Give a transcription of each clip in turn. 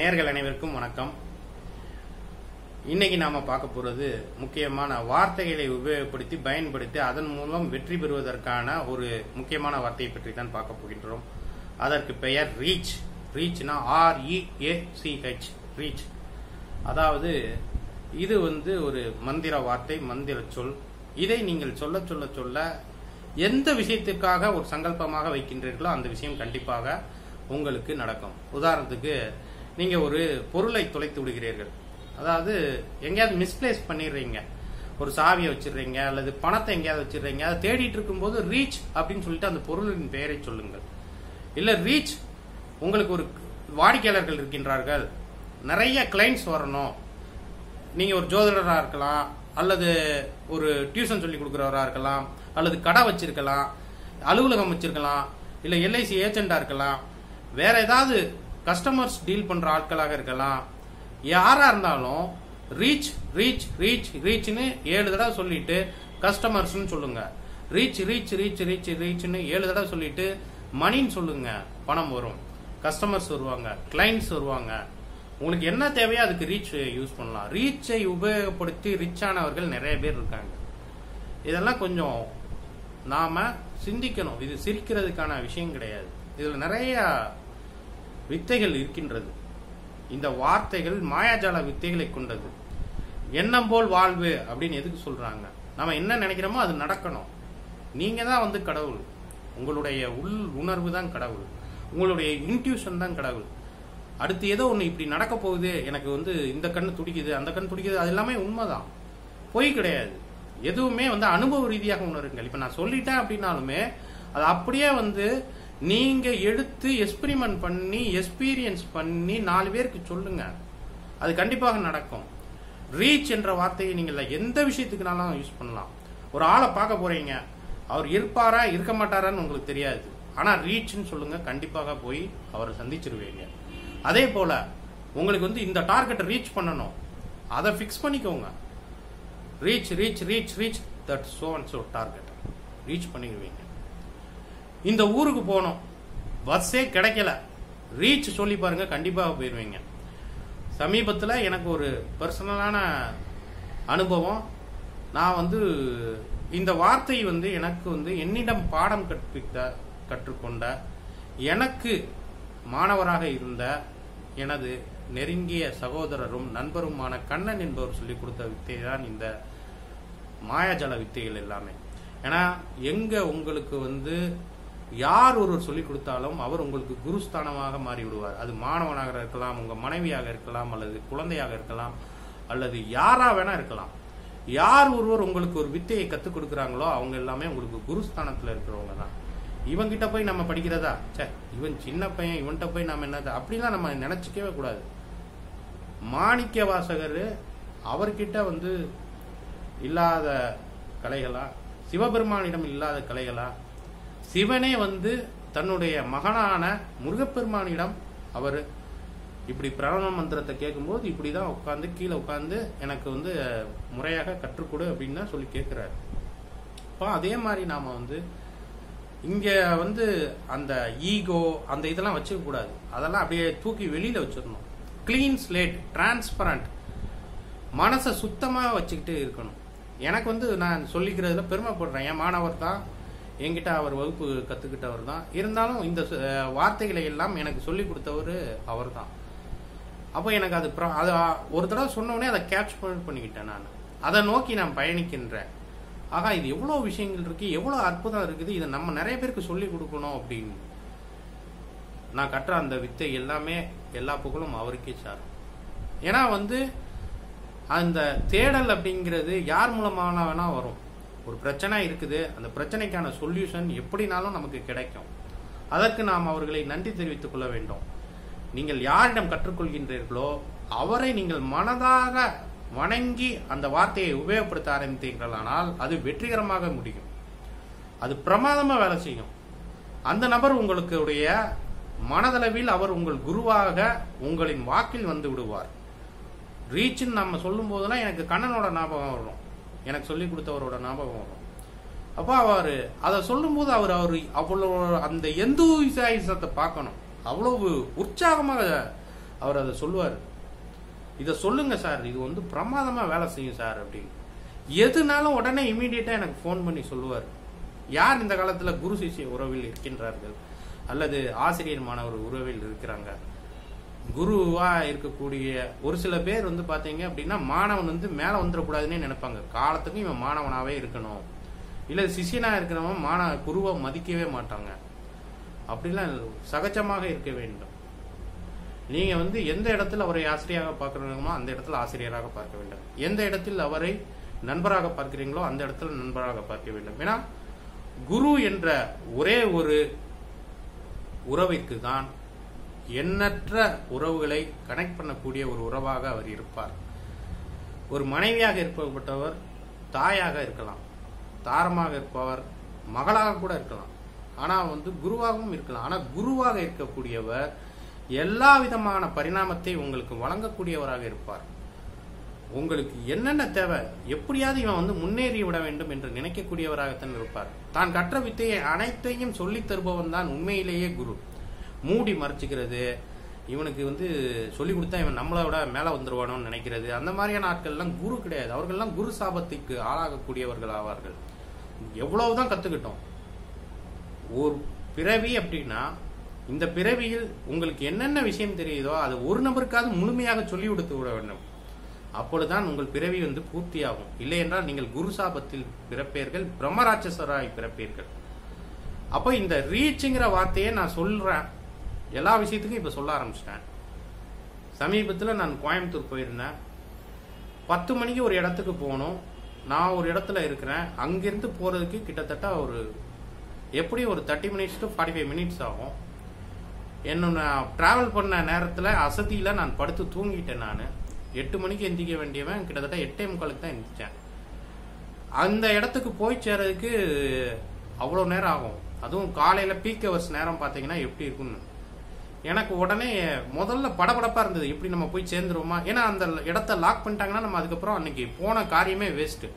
நேயர்கள் அனைவருக்கும் வணக்கம் இன்னைக்கு நாம பார்க்க போறது முக்கியமான வார்த்தைகளை உபயோகப்படுத்தி பயன்படுத்தி அதன் மூலம் வெற்றி பெறுவதற்கான ஒரு முக்கியமான வார்த்தையை பற்றி தான் பார்க்க போகின்றோம் அதற்கு பெயர் ரீச் ரீச்னா R E A C H reach அதாவது இது வந்து ஒரு மந்திர வார்த்தை மந்திர சொல் இதை நீங்கள் சொல்ல சொல்ல சொல்ல எந்த விஷயத்திற்காக ஒரு சங்கல்பமாக வைக்கின்றீர்களோ அந்த விஷயம் கண்டிப்பாக உங்களுக்கு நடக்கும் உதாரணத்துக்கு நீங்க ஒரு பொருளை தொலைத்து விடுகிறீர்கள் அதாவது எங்கேயாவது மிஸ்பிளேஸ் பண்ணிடுறீங்க ஒரு சாவியை வச்சிடுறீங்க அல்லது பணத்தை எங்கேயாவது வச்சிடுறீங்க அதை தேடிட்டு இருக்கும்போது ரீச் அப்படின்னு சொல்லிட்டு அந்த பொருளின் பெயரை சொல்லுங்கள் இல்ல ரீச் உங்களுக்கு ஒரு வாடிக்கையாளர்கள் இருக்கின்றார்கள் நிறைய கிளைண்ட்ஸ் வரணும் நீங்க ஒரு ஜோதிடரா இருக்கலாம் அல்லது ஒரு டியூஷன் சொல்லி கொடுக்குறவரா இருக்கலாம் அல்லது கடை வச்சிருக்கலாம் அலுவலகம் வச்சிருக்கலாம் இல்ல எல்ஐசி ஏஜென்டா இருக்கலாம் வேற ஏதாவது கஸ்டமர்ஸ் டீல் பண்ற ஆட்களாக இருக்கலாம் யாரா இருந்தாலும் ரீச் ரீச் ரீச் ரீச்னு ஏழு தடவை சொல்லிட்டு கஸ்டமர்ஸ்னு சொல்லுங்க ரீச் ரீச் ரீச் ரீச் ரீச்னு ஏழு தடவை சொல்லிட்டு மணின்னு சொல்லுங்க பணம் வரும் கஸ்டமர்ஸ் வருவாங்க கிளைண்ட்ஸ் வருவாங்க உங்களுக்கு என்ன தேவையோ அதுக்கு ரீச் யூஸ் பண்ணலாம் ரீச்சை உபயோகப்படுத்தி ரிச் ஆனவர்கள் நிறைய பேர் இருக்காங்க இதெல்லாம் கொஞ்சம் நாம சிந்திக்கணும் இது சிரிக்கிறதுக்கான விஷயம் கிடையாது இதுல நிறைய வித்தைகள் இருக்கின்றது இந்த வார்த்தைகள் மாயாஜால வித்தைகளை கொண்டது எண்ணம் போல் வாழ்வு அப்படின்னு எதுக்கு சொல்றாங்க நம்ம என்ன நினைக்கிறோமோ அது நடக்கணும் நீங்க தான் வந்து கடவுள் உங்களுடைய உள் உணர்வு தான் கடவுள் உங்களுடைய இன்ட்யூஷன் தான் கடவுள் அடுத்து ஏதோ ஒன்று இப்படி நடக்க போகுது எனக்கு வந்து இந்த கண்ணு துடிக்குது அந்த கண் துடிக்குது அது எல்லாமே உண்மைதான் பொய் கிடையாது எதுவுமே வந்து அனுபவ ரீதியாக உணருங்கள் இப்ப நான் சொல்லிட்டேன் அப்படின்னாலுமே அது அப்படியே வந்து நீங்க எடுத்து எக்ஸ்பெரிமெண்ட் பண்ணி எக்ஸ்பீரியன்ஸ் பண்ணி நாலு பேருக்கு சொல்லுங்க அது கண்டிப்பாக நடக்கும் ரீச் என்ற வார்த்தையை நீங்க எந்த விஷயத்துக்குனாலும் யூஸ் பண்ணலாம் ஒரு ஆளை பார்க்க போறீங்க அவர் இருப்பாரா இருக்க மாட்டாரான்னு உங்களுக்கு தெரியாது ஆனா ரீச்னு சொல்லுங்க கண்டிப்பாக போய் அவரை சந்திச்சிருவீங்க அதே போல உங்களுக்கு வந்து இந்த டார்கெட்டை ரீச் பண்ணணும் அதை ஃபிக்ஸ் பண்ணிக்கோங்க reach reach reach reach that so and so target reach பண்ணிடுவீங்க இந்த ஊருக்கு போனோம் பஸ்ஸே கிடைக்கல ரீச் சொல்லி பாருங்க கண்டிப்பாக போயிடுவீங்க சமீபத்தில் எனக்கு ஒரு பர்சனலான அனுபவம் நான் வந்து இந்த வார்த்தை வந்து எனக்கு வந்து என்னிடம் பாடம் கற்பித்த கற்றுக்கொண்ட எனக்கு மாணவராக இருந்த எனது நெருங்கிய சகோதரரும் நண்பருமான கண்ணன் என்பவர் சொல்லிக் கொடுத்த வித்தை தான் இந்த மாயாஜால வித்தைகள் எல்லாமே ஏன்னா எங்க உங்களுக்கு வந்து யார் ஒருவர் சொல்லிக் கொடுத்தாலும் அவர் உங்களுக்கு குருஸ்தானமாக மாறி விடுவார் அது மாணவனாக இருக்கலாம் உங்க மனைவியாக இருக்கலாம் அல்லது குழந்தையாக இருக்கலாம் அல்லது யாரா வேணா இருக்கலாம் யார் ஒருவர் உங்களுக்கு ஒரு வித்தையை கத்துக் கொடுக்குறாங்களோ அவங்க எல்லாமே உங்களுக்கு குருஸ்தானத்துல இருக்கிறவங்க தான் இவங்கிட்ட போய் நம்ம படிக்கிறதா சே இவன் சின்ன பையன் இவன்கிட்ட போய் நம்ம என்னது அப்படிலாம் நம்ம நினைச்சிக்கவே கூடாது மாணிக்க வாசகர் அவர்கிட்ட வந்து இல்லாத கலைகளா சிவபெருமானிடம் இல்லாத கலைகளா சிவனே வந்து தன்னுடைய மகனான முருகப்பெருமானிடம் அவர் இப்படி பிரணவ மந்திரத்தை கேட்கும்போது இப்படிதான் உட்காந்து கீழே உட்காந்து எனக்கு வந்து முறையாக கற்றுக்கொடு அப்படின்னு தான் சொல்லி கேட்கிறாரு அப்போ அதே மாதிரி நாம வந்து இங்க வந்து அந்த ஈகோ அந்த இதெல்லாம் வச்சுக்க கூடாது அதெல்லாம் அப்படியே தூக்கி வெளியில வச்சிடணும் கிளீன் ஸ்லேட் டிரான்ஸ்பரண்ட் மனசை சுத்தமா வச்சுக்கிட்டு இருக்கணும் எனக்கு வந்து நான் சொல்லிக்கிறதுல பெருமைப்படுறேன் என் மாணவர் தான் என்கிட்ட அவர் வகுப்பு கத்துக்கிட்டவர் தான் இருந்தாலும் இந்த அஹ், வார்த்தைகளை எல்லாம் எனக்கு சொல்லி கொடுத்தவர் அவர் தான் அப்போ எனக்கு அது பிர- அது ஒரு தடவை சொன்ன உடனே அதை கேட்ச் பண்ணிக்கிட்டேன் நான் அதை நோக்கி நான் பயணிக்கின்றேன் ஆகா இது எவ்வளோ விஷயங்கள் இருக்கு எவ்வளோ அற்புதம் இருக்குது இதை நம்ம நிறைய பேருக்கு சொல்லி கொடுக்கணும் அப்படின்னு நான் கற்ற அந்த வித்தை எல்லாமே எல்லா புகழும் அவருக்கே சாரும் ஏன்னா வந்து அந்த தேடல் அப்படிங்கிறது யார் மூலமான வேணா வரும் ஒரு பிரச்சனை இருக்குது அந்த பிரச்சனைக்கான சொல்யூஷன் எப்படினாலும் நமக்கு கிடைக்கும் அதற்கு நாம் அவர்களை நன்றி தெரிவித்துக் கொள்ள வேண்டும் நீங்கள் யாரிடம் கற்றுக்கொள்கின்றீர்களோ அவரை நீங்கள் மனதாக வணங்கி அந்த வார்த்தையை உபயோகப்படுத்த ஆரம்பித்தீர்களானால் அது வெற்றிகரமாக முடியும் அது பிரமாதமா வேலை செய்யும் அந்த நபர் உங்களுடைய மனதளவில் அவர் உங்கள் குருவாக உங்களின் வாக்கில் வந்து விடுவார் ரீச்னு நம்ம சொல்லும் போதெல்லாம் எனக்கு கண்ணனோட ஞாபகம் வரும் எனக்கு சொல்லி கொடுத்தவரோட ஞாபகம் வரும் அப்போ அவர் அதை சொல்லும்போது அவர் அவர் அவ்வளோ அந்த எந்தூசாயிசத்தை பார்க்கணும் அவ்வளவு உற்சாகமாக அவர் அதை சொல்லுவார் இதை சொல்லுங்க சார் இது வந்து பிரமாதமா வேலை செய்யும் சார் அப்படின்னு எதுனாலும் உடனே இமீடியட்டா எனக்கு ஃபோன் பண்ணி சொல்லுவார் யார் இந்த காலத்துல குரு சிஷ்ய உறவில் இருக்கின்றார்கள் அல்லது ஆசிரியர் மாணவர் உறவில் இருக்கிறாங்க குருவா இருக்கக்கூடிய ஒரு சில பேர் வந்து பாத்தீங்க அப்படின்னா மாணவன் வந்து மேல வந்துடக்கூடாதுன்னே நினைப்பாங்க காலத்துக்கும் இவன் மாணவனாவே இருக்கணும் இல்ல சிஷியனா இருக்கிறவன் மாணவ குருவை மதிக்கவே மாட்டாங்க அப்படிலாம் இல்ல. சகஜமாக இருக்க வேண்டும் நீங்க வந்து எந்த இடத்தில் அவரை ஆசிரியராக பார்க்கிறீங்களோ அந்த இடத்துல ஆசிரியராக பார்க்க வேண்டும் எந்த இடத்தில் அவரை நண்பராக பார்க்கிறீங்களோ அந்த இடத்துல நண்பராக பார்க்க வேண்டும் ஏன்னா குரு என்ற ஒரே ஒரு உறவிற்கு தான் எண்ணற்ற உறவுகளை கனெக்ட் பண்ணக்கூடிய ஒரு உறவாக அவர் இருப்பார் ஒரு மனைவியாக இருப்பப்பட்டவர் தாயாக இருக்கலாம் தாரமாக இருப்பவர் மகளாக கூட இருக்கலாம் ஆனா வந்து குருவாகவும் இருக்கலாம் ஆனா குருவாக இருக்கக்கூடியவர் எல்லா விதமான பரிணாமத்தை உங்களுக்கு வழங்கக்கூடியவராக இருப்பார் உங்களுக்கு என்னென்ன தேவை எப்படியாவது இவன் வந்து முன்னேறி விட வேண்டும் என்று நினைக்கக்கூடியவராகத்தான் இருப்பார் தான் கற்ற வித்தையை அனைத்தையும் சொல்லித் தருபவன் தான் உண்மையிலேயே குரு மூடி மறைச்சிக்கிறது இவனுக்கு வந்து சொல்லி கொடுத்தா இவன் நம்மளை விட மேலே வந்துருவானோன்னு நினைக்கிறது அந்த மாதிரியான ஆட்கள்லாம் குரு கிடையாது அவர்கள்லாம் குரு சாபத்துக்கு ஆளாகக்கூடியவர்கள் ஆவார்கள் எவ்வளவுதான் கத்துக்கிட்டோம் ஒரு பிறவி அப்படின்னா இந்த பிறவியில் உங்களுக்கு என்னென்ன விஷயம் தெரியுதோ அது ஒரு நபருக்காவது முழுமையாக சொல்லி கொடுத்து விட வேண்டும் அப்பொழுதுதான் உங்கள் பிறவி வந்து பூர்த்தியாகும் இல்லை என்றால் நீங்கள் குரு சாபத்தில் பிறப்பீர்கள் பிரம்மராட்சசராய் பிறப்பீர்கள் அப்போ இந்த ரீச்ங்கிற வார்த்தையை நான் சொல்றேன் எல்லா விஷயத்துக்கும் இப்ப சொல்ல ஆரம்பிச்சிட்டேன் சமீபத்துல நான் கோயம்புத்தூர் போயிருந்தேன் பத்து மணிக்கு ஒரு இடத்துக்கு போகணும் நான் ஒரு இடத்துல இருக்கிறேன் அங்கிருந்து போறதுக்கு கிட்டத்தட்ட ஒரு எப்படி ஒரு thirty minutes to forty five minutes ஆகும் என்னோட டிராவல் பண்ண நேரத்தில் அசதியில் நான் படுத்து தூங்கிட்டேன் நான் எட்டு மணிக்கு எந்திக்க வேண்டியவன் கிட்டத்தட்ட எட்டே முக்காலுக்கு தான் எந்திரிச்சேன் அந்த இடத்துக்கு போய் சேர்றதுக்கு அவ்வளோ நேரம் ஆகும் அதுவும் காலையில் பீக் ஹவர்ஸ் நேரம் பார்த்தீங்கன்னா எப்படி இருக்கும்னு எனக்கு உடனே முதல்ல படபடப்பா இருந்தது எப்படி நம்ம போய் சேர்ந்துருவோமா ஏன்னா அந்த இடத்த லாக் பண்ணிட்டாங்கன்னா நம்ம அதுக்கப்புறம் அன்னைக்கு போன காரியமே வேஸ்ட்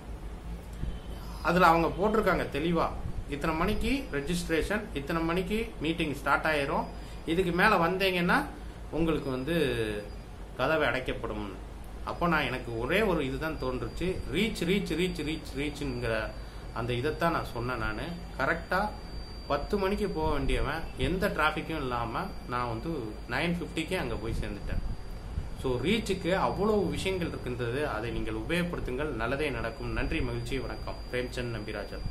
அதுல அவங்க போட்டிருக்காங்க தெளிவா இத்தனை மணிக்கு ரெஜிஸ்ட்ரேஷன் இத்தனை மணிக்கு மீட்டிங் ஸ்டார்ட் ஆயிரும் இதுக்கு மேல வந்தீங்கன்னா உங்களுக்கு வந்து கதவை அடைக்கப்படும் அப்போ நான் எனக்கு ஒரே ஒரு இதுதான் தோன்றுச்சு ரீச் ரீச் ரீச் ரீச் ரீச்ங்கிற அந்த இதைத்தான் நான் சொன்னேன் நான் கரெக்டாக பத்து மணிக்கு போக வேண்டியவன் எந்த டிராஃபிக்கும் இல்லாமல் நான் வந்து நைன் ஃபிஃப்டிக்கே அங்கே போய் சேர்ந்துட்டேன் ஸோ ரீச்சுக்கு அவ்வளோ விஷயங்கள் இருக்கின்றது அதை நீங்கள் உபயோகப்படுத்துங்கள் நல்லதே நடக்கும் நன்றி மகிழ்ச்சி வணக்கம் பிரேம்சந்த் நம்பிராஜன்